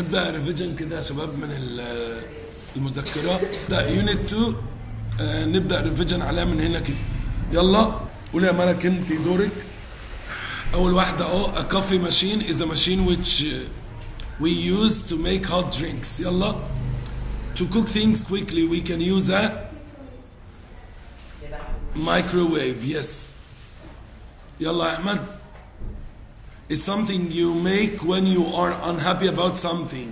نبدا ريفيجن كده يا شباب من ال- المذكره ده يونت 2 آه، نبدا ريفيجن عليها من هنا كده يلا قول يا ملك انت دورك اول واحده اهو a coffee machine is a machine which uh, we use to make hot drinks يلا to cook things quickly we can use a microwave yes يلا يا احمد is something you make when you are unhappy about something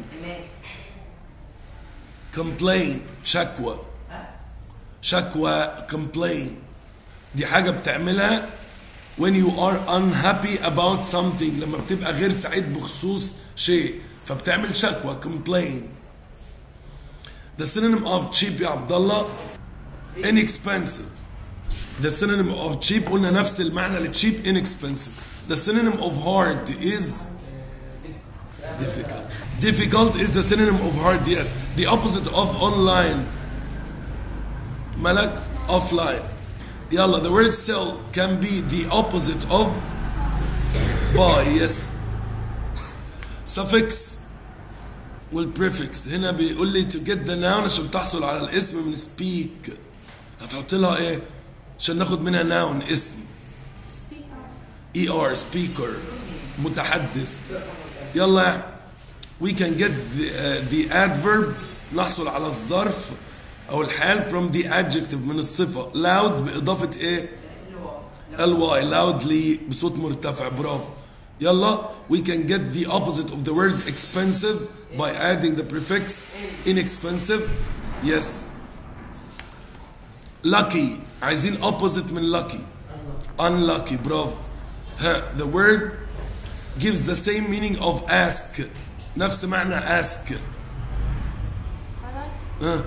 complain شكوى شكوى complain دي حاجة بتعملها when you are unhappy about something لما بتبقى غير سعيد بخصوص شيء فبتعمل شكوى complain the synonym of cheap يا عبد الله inexpensive the synonym of cheap قلنا نفس المعنى لتشيب inexpensive the synonym of hard is difficult difficult is the synonym of hard yes the opposite of online ملك offline يلا the word sell can be the opposite of buy yes suffix والprefix هنا بيقول لي to get the noun عشان تحصل على الاسم من speak هتحط لها ايه عشان ناخد منها noun اسم اي ار speaker متحدث يلا يا أحمد. we can get the, uh, the adverb نحصل على الظرف او الحال from the adjective من الصفة loud باضافة ايه ly loudly بصوت مرتفع برافو يلا we can get the opposite of the word expensive by adding the prefix inexpensive yes lucky عايزين opposite من lucky unlucky برافو ها the word gives the same meaning of ask نفس معنى ask ها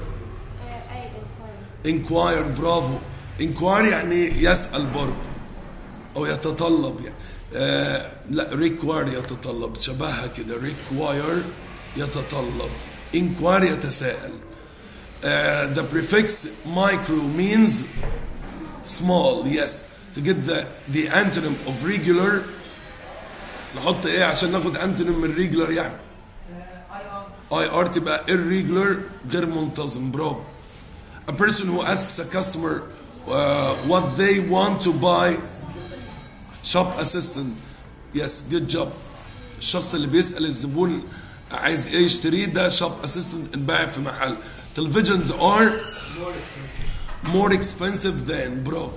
inquire برافو inquire يعني يسأل برضه أو يتطلب يعني آه لا require يتطلب شبهها كده require يتطلب inquire يتساءل آه the prefix micro means small yes to get the the antonym of regular نحط ايه عشان ناخد antonym من regular يعني اي ار تبقى irregular غير منتظم برافو a person who asks a customer uh, what they want to buy shop assistant yes good job الشخص اللي بيسأل الزبون عايز ايه يشتريه ده shop assistant البائع في محل televisions are more expensive than برافو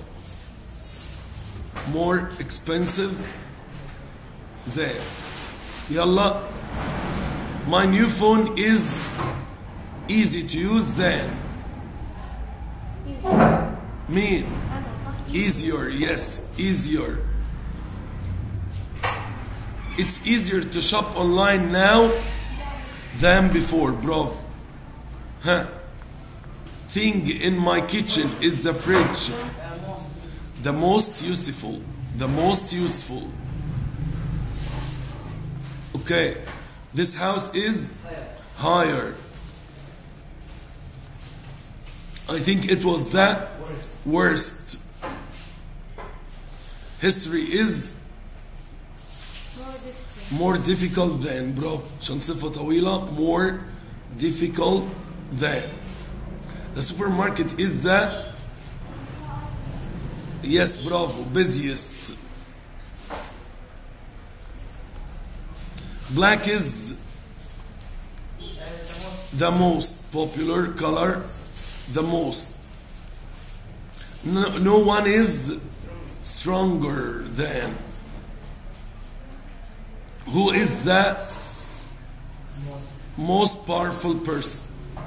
more expensive than يلا my new phone is easy to use than mean easier yes easier it's easier to shop online now than before bro huh thing in my kitchen is the fridge the most useful the most useful okay this house is higher I think it was the worst. History is more difficult than برافو عشان صفة طويلة more difficult than the supermarket is the yes برافو busiest black is the most popular color the most no, no one is stronger than who is the most powerful person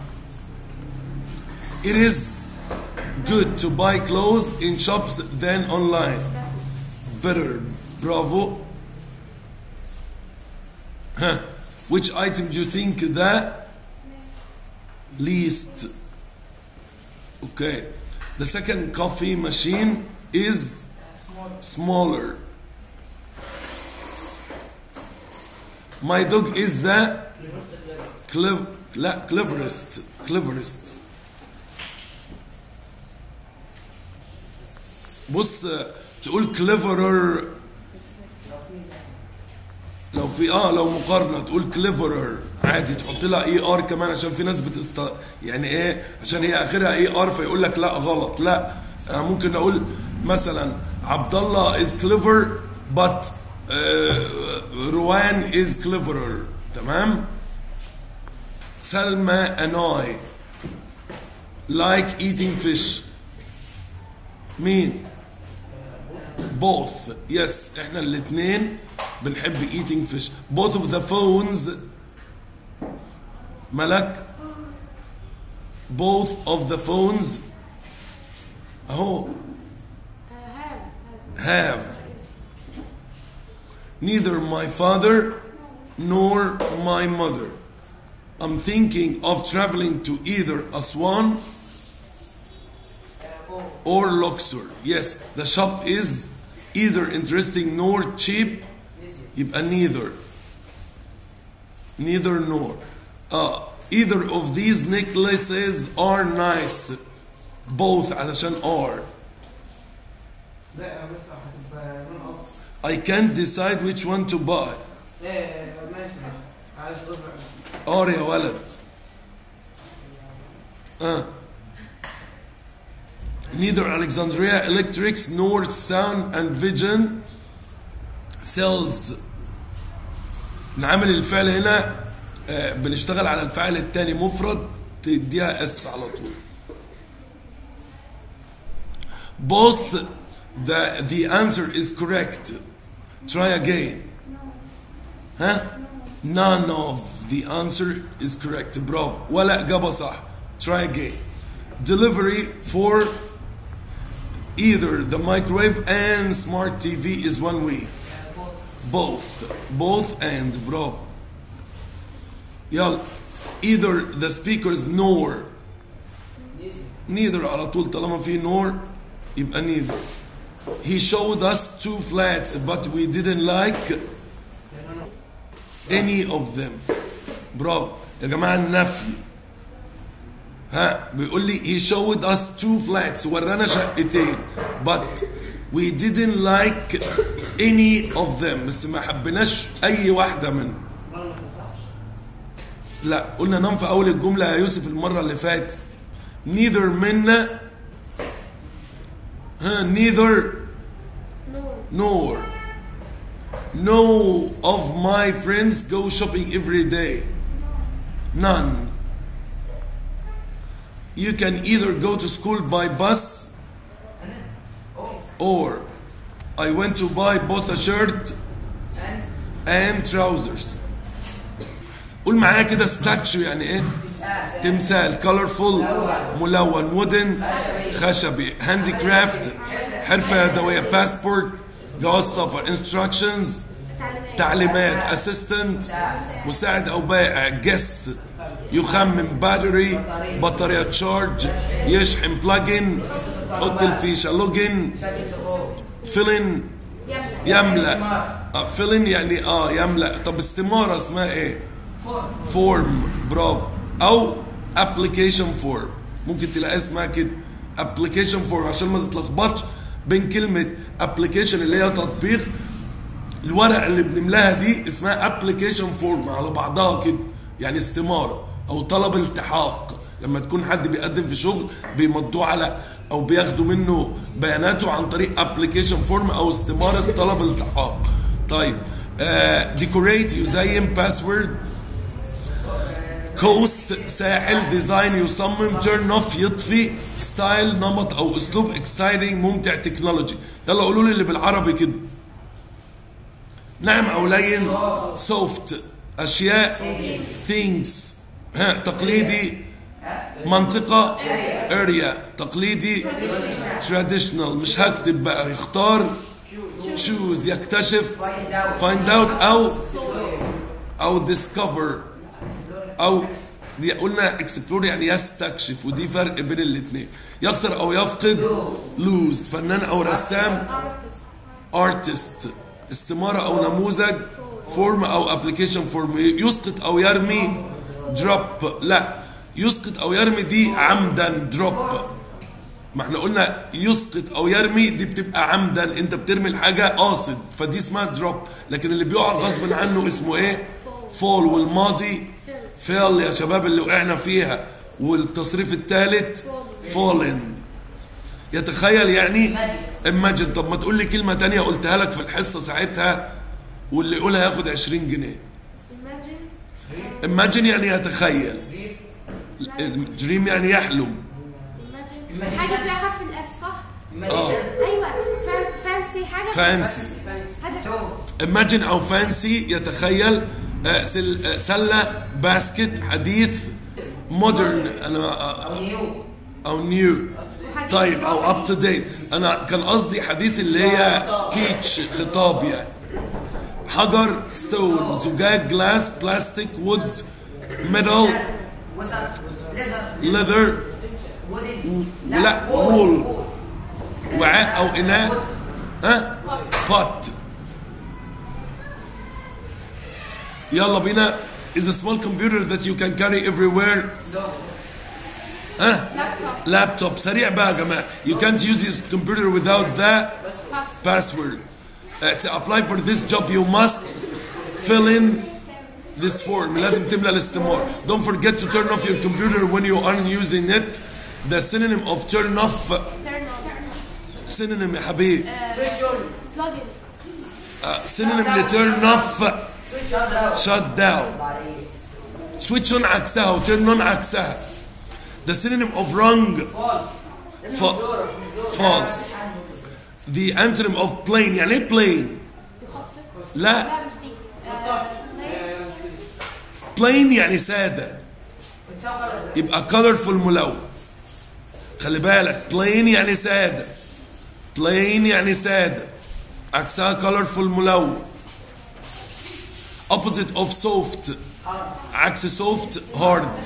it is good to buy clothes in shops than online better bravo Huh. which item do you think the least okay the second coffee machine is smaller my dog is the clev لا cleverest cleverest بص تقول cleverer لو في اه لو مقارنه تقول كليفرر عادي تحط لها اي ار كمان عشان في ناس بتست يعني ايه عشان هي اخرها اي ار فيقول لك لا غلط لا آه ممكن اقول مثلا عبد الله از كليفر but روان از كليفرر تمام سلمى and I like eating fish مين both yes احنا الاثنين بنحب eating fish both of the phones ملك both of the phones اهو have neither my father nor my mother I'm thinking of traveling to either Aswan or Luxor. Yes, the shop is either interesting nor cheap. يبقى neither. Neither nor. Uh, either of these necklaces are nice. Both علشان are. لا بس هتبقى لون اخضر I can't decide which one to buy. ايه ماشي ماشي معلش اصبر are يا ولد. Uh. Neither Alexandria Electrics nor Sound and Vision sells نعمل الفعل هنا آه، بنشتغل على الفعل الثاني مفرد تديها اس على طول both the the answer is correct try again ها none of the answer is correct برافو ولا إجابة صح try again delivery for either the microwave and smart TV is one week both both and برافو يلا either the speakers nor neither على طول طالما في nor يبقى neither he showed us two flats but we didn't like any of them برافو يا جماعة النفي ها بيقول لي he showed us two flats ورانا شقتين but we didn't like any of them بس ما حبيناش أي واحدة منهم لا قلنا نام في أول الجملة يا يوسف المرة اللي فاتت neither منا ها neither nor no of my friends go shopping every day none you can either go to school by bus or I went to buy both a shirt and trousers قول معايا كده ستاتشو يعني ايه تمثال colorful ملون wooden خشبي هاندي كرافت حرفة يدوية باسبورت جواز سفر instructions تعليمات assistant مساعد او بائع جس يخمم باتري بطارية تشارج يشحن بلاجن حط الفيشة لوجن فيلن يملأ فيلن يعني اه يملأ طب استمارة اسمها ايه فورم برافو او ابلكيشن فورم ممكن تلاقي اسمها كده ابلكيشن فورم عشان ما تتلخبطش بين كلمة ابلكيشن اللي هي تطبيق الورق اللي بنملاها دي اسمها ابلكيشن فورم على بعضها كده يعني استمارة او طلب التحاق لما تكون حد بيقدم في شغل بيمضوه على او بياخدوا منه بياناته عن طريق ابلكيشن فورم او استمارة طلب التحاق طيب ديكوريت يزين باسورد كوست ساحل ديزاين يصمم تيرن اوف يطفي ستايل نمط او اسلوب اكسايتنج ممتع تكنولوجي يلا قولوا لي اللي بالعربي كده نعم او لين سوفت اشياء ثينجز ها تقليدي منطقة اريا تقليدي traditional مش هكتب بقى يختار choose يكتشف find out او او discover او دي قلنا اكسبلور يعني يستكشف ودي فرق بين الاثنين يخسر او يفقد لوز فنان او رسام ارتست استمارة او نموذج فورم او ابلكيشن فورم يسقط او يرمي دروب لا يسقط او يرمي دي عمدا دروب ما احنا قلنا يسقط او يرمي دي بتبقى عمدا انت بترمي الحاجه قاصد فدي اسمها دروب لكن اللي بيقع غصب عنه اسمه ايه فول والماضي فيل يا شباب اللي وقعنا فيها والتصريف الثالث فولن يتخيل يعني imagine طب ما تقول لي كلمه تانية قلتها لك في الحصه ساعتها واللي يقولها ياخد 20 جنيه imagine imagine يعني يتخيل دريم يعني يحلم imagine حاجة فيها حرف الاف صح؟ اه ايوه فان- فانسي حاجة فانسي حاجة imagine او فانسي يتخيل آه، سل- آه، سله باسكت حديث مودرن انا آه، نيو او نيو وحديث طيب او اب تو ديت انا كان قصدي حديث اللي هي سبيتش خطاب يعني حجر ستون زجاج جلاس بلاستيك وود ميتال وسط ليزر ليذر وودن ولا وول وعاء او اناء ها بوت يلا بينا is a small computer that you can carry everywhere ها لابتوب سريع بقى يا جماعه you can't use this computer without the password uh, to apply for this job you must fill in this form لازم تملى الاستمار don't forget to turn off your computer when you aren't using it the synonym of turn off turn on synonym يا حبيبي سويتش اون plug in uh, synonym ل turn off سويتش اون shut down switch on عكسها و turn on عكسها the synonym of wrong fa- false the antonym of plain يعني ايه plain بخطك لا لا مش دي آه، plain يعني سادة يبقى colorful ملون خلي بالك plain يعني سادة plain يعني سادة عكسها colorful ملون opposite of soft عكس soft hard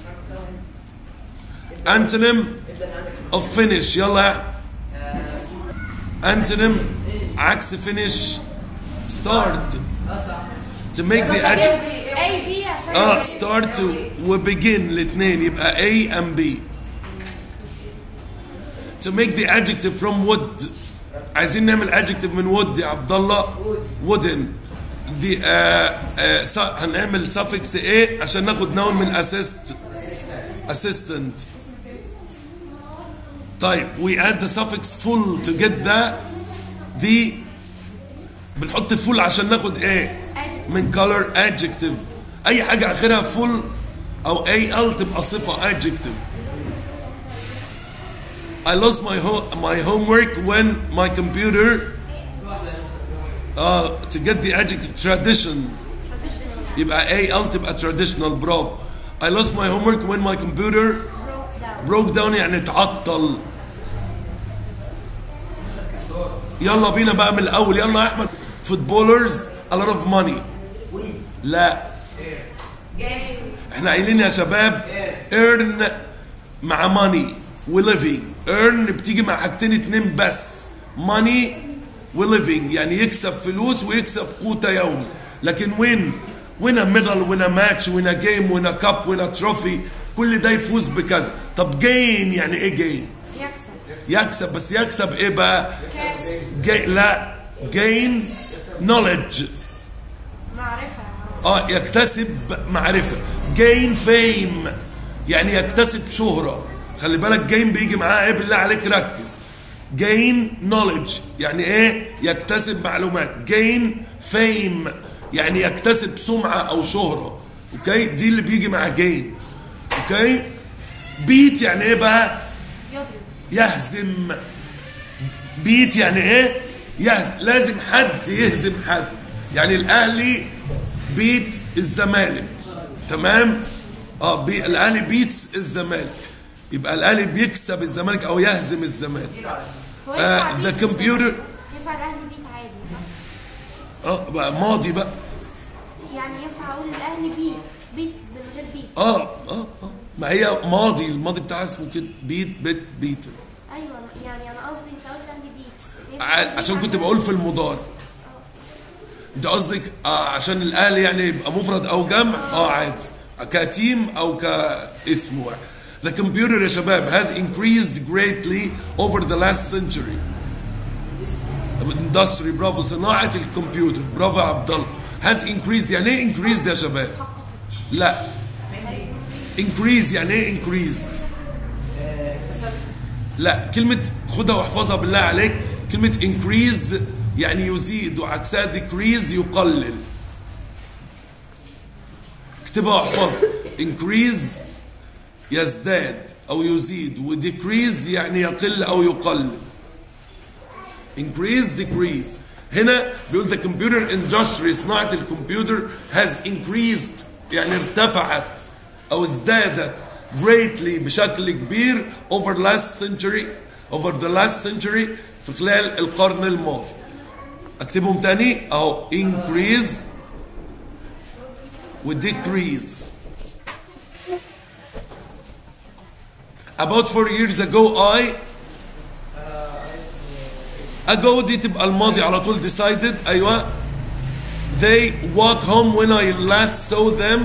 antonym of finish يلا يا أحمد. antonym عكس finish start to make the adjective اي بي عشان اه start وبegin الاثنين يبقى A and B to make the adjective from wood عايزين نعمل adjective من wood يا عبد الله wooden the uh, uh, س- هنعمل suffix A عشان ناخد noun من assist assistant طيب we add the suffix full to get the the بنحط full عشان ناخد ايه من color adjective اي حاجه اخرها full او اي ال تبقى صفه adjective I lost my ho- my homework when my computer uh, to get the adjective tradition يبقى اي ال تبقى traditional برافو I lost my homework when my computer broke down يعني تعطل يلا بينا بقى من الاول يلا يا احمد footballers a lot of money لا احنا قايلين يا شباب earn مع money و living earn بتيجي مع حاجتين اتنين بس money و living يعني يكسب فلوس ويكسب قوت يوم لكن وين وين ميدال وين ماتش وين جيم وين كاب وين تروفي كل ده يفوز بكذا طب جين يعني ايه جين يكسب يكسب بس يكسب ايه بقى كاس جي لا gain knowledge معرفة اه يكتسب معرفة gain fame يعني يكتسب شهرة خلي بالك gain بيجي معاه ايه بالله عليك ركز gain knowledge يعني ايه يكتسب معلومات gain fame يعني يكتسب سمعة او شهرة اوكي دي اللي بيجي مع gain اوكي beat يعني ايه بقى يضرب يهزم بيت يعني ايه يهزم لازم حد يهزم حد يعني الاهلي بيت الزمالك تمام اه بي الاهلي بيتس الزمالك يبقى الاهلي بيكسب الزمالك او يهزم الزمالك هو آه ينفع ذا بيت- كمبيوتر ينفع الاهلي بيت عادي صح؟ اه بقى ماضي بقى يعني ينفع اقول الاهلي بيت بيت من غير بيت اه اه اه ما هي ماضي الماضي بتاعها اسمه كده بيت بيت بيت ايوه يعني انا قصدي انت قلت الاهلي بيت ينفع ع- بيت عشان كنت بقول في المضارع انت قصدك آه عشان الاهلي يعني يبقى مفرد او جمع اه عادي كتيم او كاسم واحد The computer يا شباب has increased greatly over the last century. Industry برافو صناعة الكمبيوتر برافو يا عبد الله has increased يعني ايه increased يا شباب؟ لا increase يعني ايه increased؟ لا كلمة خدها واحفظها بالله عليك كلمة increase يعني يزيد وعكسها decrease يقلل اكتبها واحفظها increase يزداد او يزيد و decrease يعني يقل او يقلل increase decrease هنا بيقول the computer industry صناعة الكمبيوتر has increased يعني ارتفعت او ازدادت greatly بشكل كبير over last century over the last century في خلال القرن الماضي اكتبهم تاني اهو increase و decrease about four years ago I ago دي تبقى الماضي على طول decided ايوه they walk home when I last saw them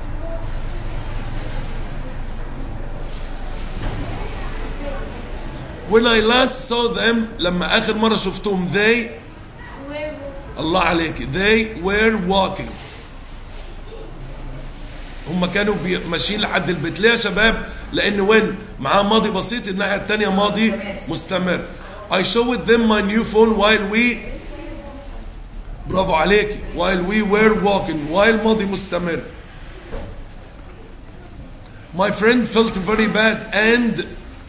when I last saw them لما اخر مره شفتهم they Where الله عليك they were walking هم كانوا بي- ماشيين لحد البيت ليه يا شباب لان وين معاه ماضي بسيط الناحيه الثانيه ماضي مستمر I showed them my new phone while we برافو عليك while we were walking while ماضي مستمر My friend felt very bad and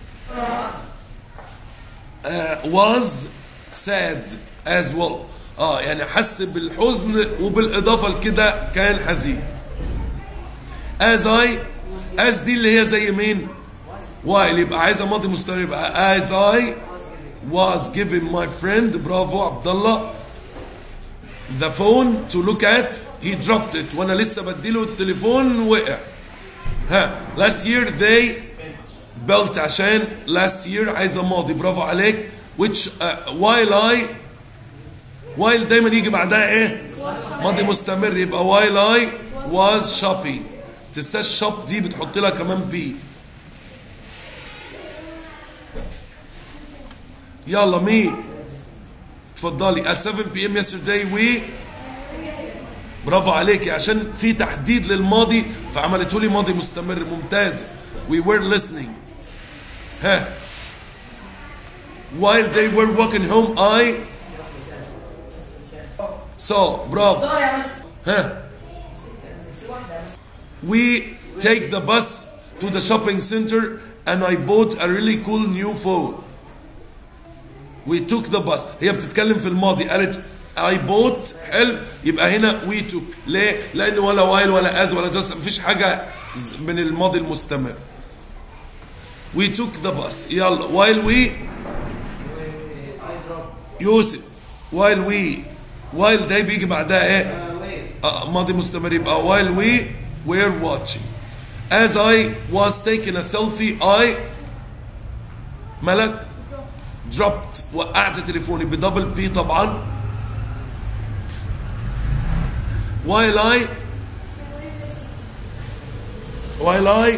uh, was sad as well اه يعني حس بالحزن وبالاضافه لكده كان حزين as I as دي اللي هي زي مين while يبقى عايزه ماضي مستمر يبقى as I was giving my friend برافو عبد الله the phone to look at he dropped it وانا لسه بديله التليفون وقع ها last year they built عشان last year عايزه ماضي برافو عليك which uh, while I while دايما يجي بعدها ايه ماضي مستمر يبقى while I was shopping تنساش shop دي بتحط لها كمان بي يلا مي اتفضلي at 7 p.m. yesterday we برافو عليكي عشان في تحديد للماضي فعملته لي ماضي مستمر ممتازة we were listening ها while they were walking home I saw برافو دور يا مس ها we take the bus to the shopping center and I bought a really cool new phone we took the bus هي بتتكلم في الماضي قالت I bought حلو يبقى هنا we took ليه؟ لأن ولا while ولا as ولا just مفيش حاجة من الماضي المستمر we took the bus يلا while we يوسف while we while ده بيجي بعدها ايه؟ آه، ماضي مستمر يبقى while we were watching as I was taking a selfie I ملك dropped وقعت تليفوني بدبل بي طبعا while I while I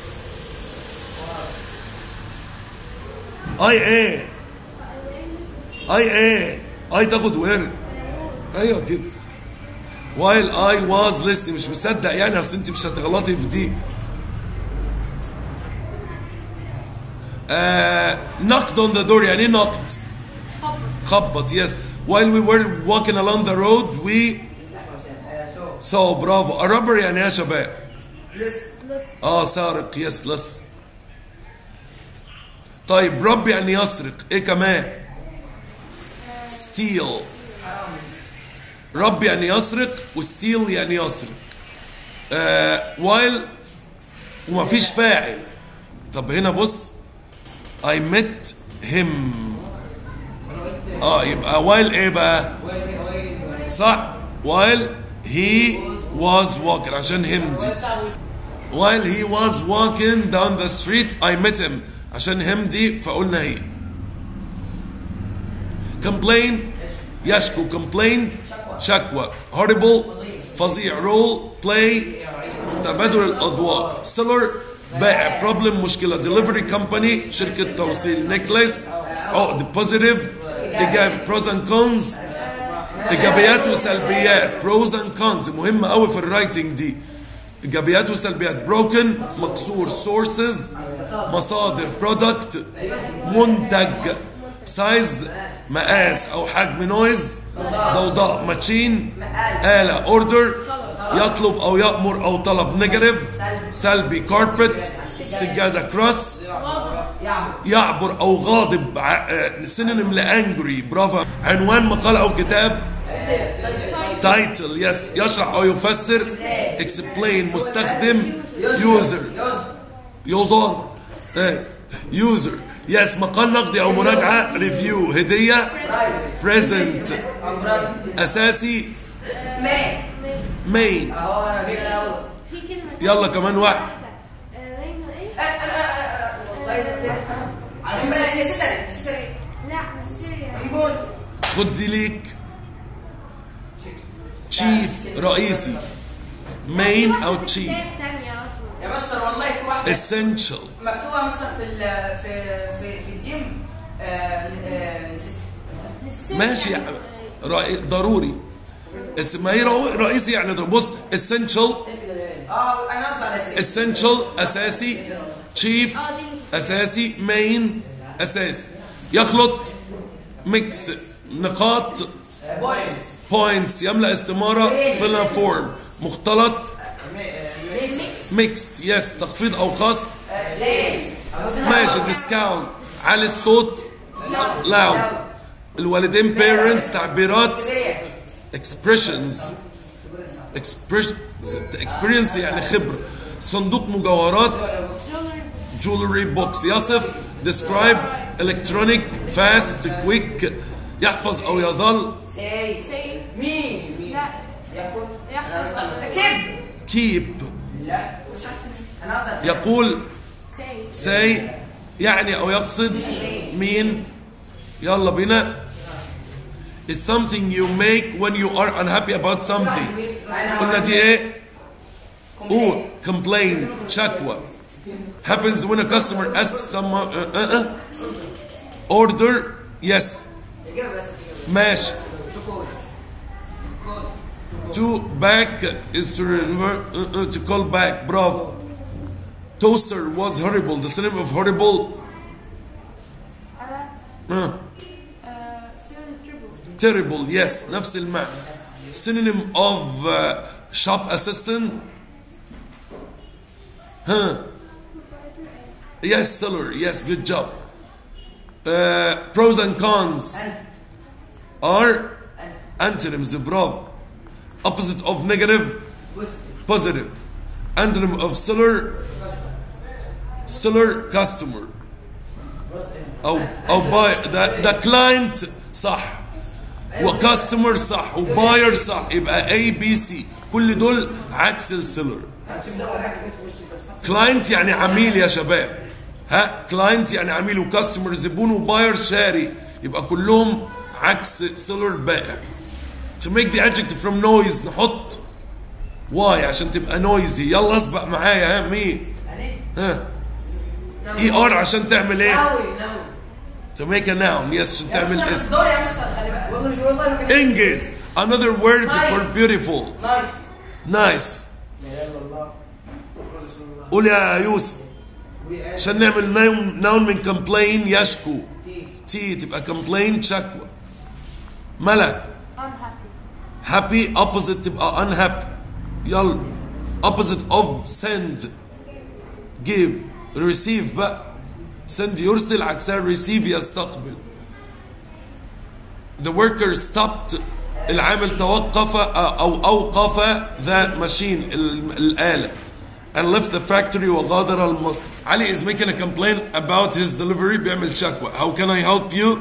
I ايه I ايه I تاخد وير ايوه كده while I was listening مش مصدق يعني اصل انت مش هتغلطي في دي آه knocked on the door يعني ايه knocked خبط yes while we were walking along the road we سو saw برافو a robber يعني ايه يا شباب لس اه سارق يس لس طيب رب يعني يسرق ايه كمان ستيل رب يعني يسرق وستيل يعني يسرق آه while ومفيش فاعل طب هنا بص I met him اه يبقى while ايه بقى صح while he was walking عشان him دي while he was walking down the street I met him عشان him دي فقلنا هي complain يشكو complain شكوى horrible فظيع role play تبادل الأضواء stellar بائع بروبلم مشكله ديليفري كومباني شركه توصيل نيكلس عقد بوزيتيف ايجاب بروز اند كونز ايجابيات وسلبيات بروز اند كونز مهمه قوي في الرايتنج دي ايجابيات وسلبيات بروكن مكسور سورسز مصادر برودكت منتج سايز مقاس او حجم نويز ضوضاء ماتشين آلة اوردر يطلب او يأمر او طلب نيجاتيف سلبي كاربت سجادة كروس يعبر او غاضب سينونيم لانجري برافو عنوان مقال او كتاب تايتل يس يشرح او يفسر اكسبلين مستخدم يوزر يوزر ايه يوزر يس مقال نقدي او مراجعه ريفيو هديه بريزنت اساسي مان مين اهو انا فاكر الاول في كلمة يلا كمان واحد آه، رينو ايه؟ والله اساسا اساسا لا مش سيريا ريبوت خد دي ليك تشيف رئيسي مين او تشيف تانية اصلا يا مستر والله في واحده essential مكتوبه مستر في ال في في في الجيم آه، آه، نسيت. مش سيريا ماشي يعني رأي ضروري اسمها ايه رأي- رئيسي يعني ده بص essential اه انا قصدي على اساس essential اساسي تشيف اه دي اساسي مين اساسي يخلط ميكس نقاط بوينت بوينتس يملا استماره فيلها فورم مختلط ميكست يس تخفيض او خصم ماشي ديسكاونت علي الصوت لاود الوالدين بيرنتس تعبيرات expressions expressions experience يعني خبرة صندوق مجوهرات جولري jewelry box يصف describe electronic fast quick يحفظ او يظل سي سي مين مين لا يقول يحفظ كيف keep لا مش عارف انا قصدي يقول سي say يعني او يقصد مين يلا بينا It's something you make when you are unhappy about something قلنا دي ايه قول complain شكوى happens when a customer asks someone uh, uh, uh. order yes اجابه بس ماشي تقول to back is to revert, uh, uh, to call back bravo toaster was horrible the synonym of horrible على uh, سيريا تريبل terrible yes نفس المعنى synonym of uh, shop assistant huh yes seller yes good job uh, pros and cons are antonyms برافو opposite of negative بص positive antonym of seller seller customer او او باي ده ده كلاينت صح وكاستمر صح وباير صح يبقى اي بي سي كل دول عكس السيلر كلاينت يعني عميل يا شباب ها كلاينت يعني عميل وكاستمر زبون وباير شاري يبقى كلهم عكس سيلر بائع to make the adjective from noise نحط واي عشان تبقى noisy يلا اسبق معايا ها مين ها اي ار عشان تعمل ايه ناوي ناوي to make a noun yes عشان تعمل مستر اسم دور يا مستر خلي بالك والله مش والله ما كان انجز another word for beautiful نايت nice قول يا يوسف عشان نعمل noun noun من complain يشكو تي تبقى complain شكوى ملك unhappy happy opposite تبقى unhappy يلا opposite of send give receive بقى send يرسل عكسها receive يستقبل the worker stopped العامل توقف او اوقف the machine ال- الآلة and left the factory وغادر المصنع علي is making a complaint about his delivery بيعمل شكوى how can I help you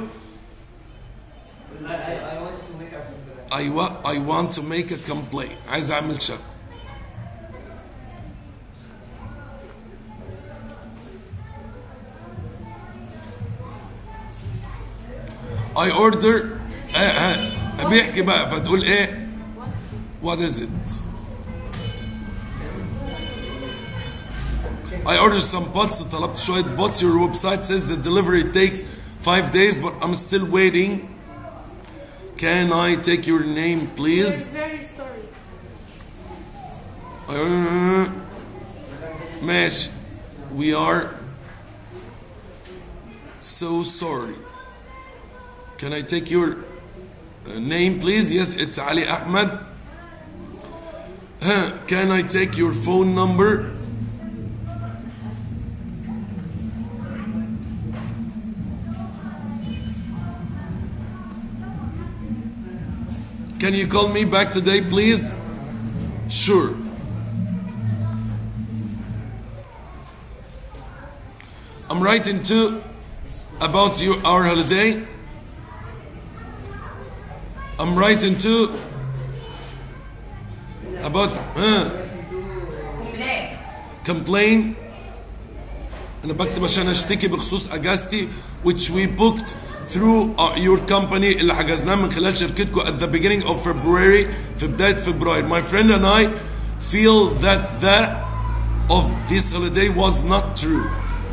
I, wa- I want to make a complaint عايز اعمل شكوى I order آه آه بيحكي بقى فتقول ايه what is it I ordered some pots طلبت شوية pots your website says the delivery takes five days but I'm still waiting can I take your name We're please very sorry. Uh, ماشي we are so sorry can I take your uh, name please yes it's Ali Ahmed Huh, can I take your phone number Can you call me back today please Sure I'm writing to about you our holiday. I'm writing to about uh, كومبلان complain انا بكتب عشان اشتكي بخصوص اجازتي which we booked through uh, your company اللي حجزناه من خلال شركتكم at the beginning of February في بداية فبراير my friend and I feel that that of this holiday was not true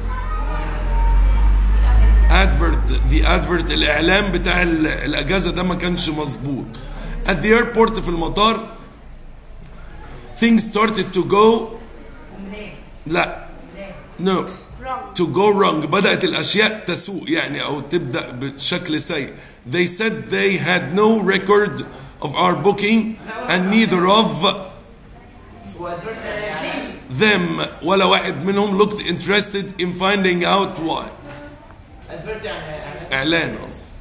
advert the advert الاعلان بتاع ال- الاجازه ده ما كانش مظبوط at the airport في المطار things started to go كومبلان لا كومبلان no Wrong. to go wrong بدأت الأشياء تسوء يعني أو تبدأ بشكل سيء they said they had no record of our booking and neither of them ولا واحد منهم looked interested in finding out why ادفرت يعني اعلان إعلان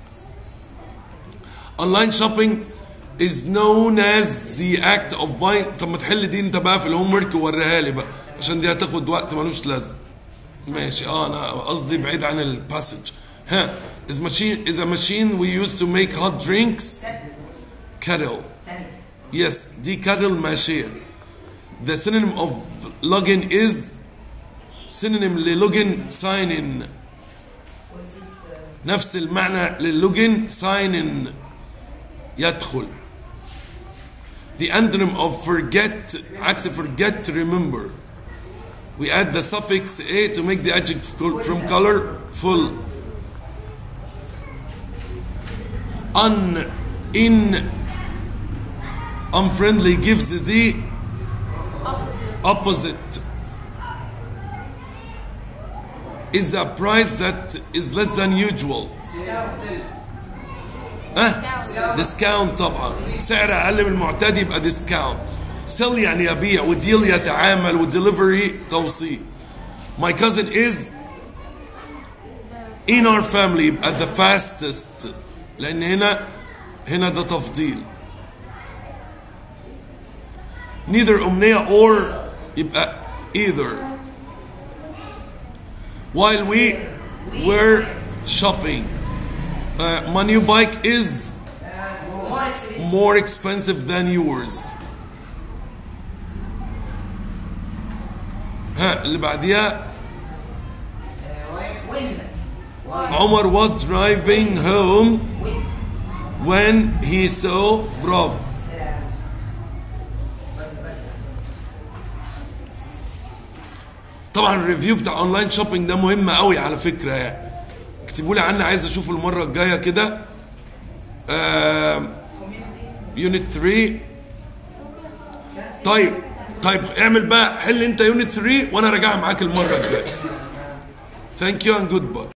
آه. online shopping is known as the act of buying طب ما تحل دي انت بقى في الهوم ورك ووريها لي بقى عشان دي هتاخد وقت ملوش لازمه ماشي اه انا قصدي بعيد عن الباسج ها is machine is a machine we use to make hot drinks kettle تاني yes دي kettle ماشيه the synonym of login is synonym للوجن sign in نفس المعنى للوجن sign in يدخل the antonym of forget عكس forget remember we add the suffix a to make the adjective col- from color full un in unfriendly gives the Opposite. opposite is a price that is less than usual ها ديسكاونت طبعا سعر اقل من المعتاد يبقى ديسكاونت سيل يعني يبيع وديل يتعامل وديليفري توصيل my cousin is in our family يبقى the fastest لان هنا هنا ده تفضيل neither أمنية or يبقى either while we were shopping uh, my new bike is مور اكسبريس more expensive than yours ها اللي بعديها وين عمر was driving home وين when he saw برافو طبعا الريفيو بتاع اونلاين شوبينج ده مهم قوي على فكره يعني اكتبوا لي عنه عايز اشوفه المره الجايه كده يونت 3 طيب طيب اعمل بقى حل انت يونت 3 وانا راجع معاك المره الجايه ثانك يو اند جود باي